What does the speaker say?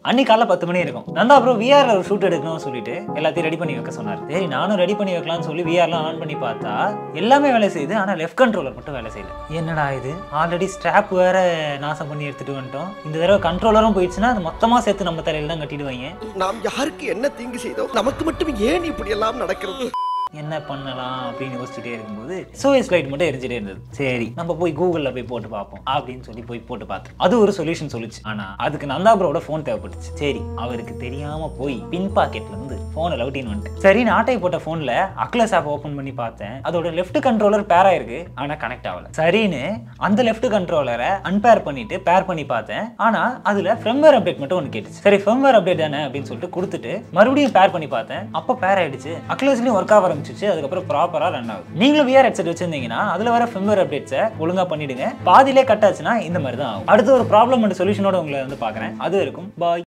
அன்னைக்கு காலைல பத்து மணி இருக்கும் நந்தா ப்ரோ விஆர்ல ஒரு ஷூட் எடுக்கணும்னு சொல்லிட்டு எல்லாத்தையும் ரெடி பண்ணி வைக்க சொன்னார் சரி நானும் ரெடி பண்ணி வைக்கலாம்னு சொல்லி விஆர்லாம் ஆன் பண்ணி பார்த்தா எல்லாமே வேலை செய்யுது ஆனா லெஃப்ட் கண்ட்ரோலர் மட்டும் வேலை செய்யல என்னடா இது ஆல்ரெடி ஸ்ட்ராப் வேற நாசம் பண்ணி எடுத்துட்டு வந்துட்டோம் இந்த தடவை கண்ட்ரோலரும் போயிடுச்சுன்னா அது மொத்தமா சேர்த்து நம்ம தலையில தான் கட்டிடுவாங்க நாம் யாருக்கு என்ன தீங்கு செய்தோம் நமக்கு மட்டும் ஏன் இப்படி எல்லாம் நடக்கிறது என்ன பண்ணலாம் அப்படின்னு யோசிச்சுட்டே இருக்கும்போது சோயஸ் லைட் மட்டும் எரிஞ்சிட்டே இருந்தது சரி நம்ம போய் கூகுளில் போய் போட்டு பார்ப்போம் அப்படின்னு சொல்லி போய் போட்டு பார்த்தோம் அது ஒரு சொல்யூஷன் சொல்லுச்சு ஆனா அதுக்கு நந்தா ப்ரோட ஃபோன் தேவைப்பட்டுச்சு சரி அவருக்கு தெரியாம போய் பின் பாக்கெட்ல இருந்து ஃபோனை லவுட்டின்னு வந்துட்டு சரி ஆட்டை போட்ட ஃபோன்ல அக்லஸ் ஆப் ஓப்பன் பண்ணி பார்த்தேன் அதோட லெஃப்ட் கண்ட்ரோலர் பேர் ஆயிருக்கு ஆனா கனெக்ட் ஆகல சரின்னு அந்த லெஃப்ட் கண்ட்ரோலரை அன்பேர் பண்ணிட்டு பேர் பண்ணி பார்த்தேன் ஆனா அதுல ஃபிரம்வேர் அப்டேட் மட்டும் ஒன்று கேட்டுச்சு சரி ஃபிரம்வேர் அப்டேட் தானே அப்படின்னு சொல்லிட்டு கொடுத்துட்டு மறுபடியும் பேர் பண்ணி பார்த்தேன் அப்போ பேர் ஆயிடுச்சு அக்லஸ்லயும் ஒர்க் ஆக ஆரம்பிச்சிச்சு அதுக்கப்புறம் ப்ராப்பரா ரன் ஆகுது நீங்களும் விஆர் ஹெட்செட் வச்சிருந்தீங்கன்னா அதுல வர ஃபிரம்வேர் அப்டேட்ஸை ஒழுங்கா பண்ணிடுங்க பாதியிலே கட் ஆச்சுன்னா இந்த மாதிரி தான் ஆகும் அடுத்து ஒரு ப்ராப்ளம் அண்ட் சொல்யூஷனோட உங்களை வந்து பார்க்குறேன் அது இருக்கும் பாய்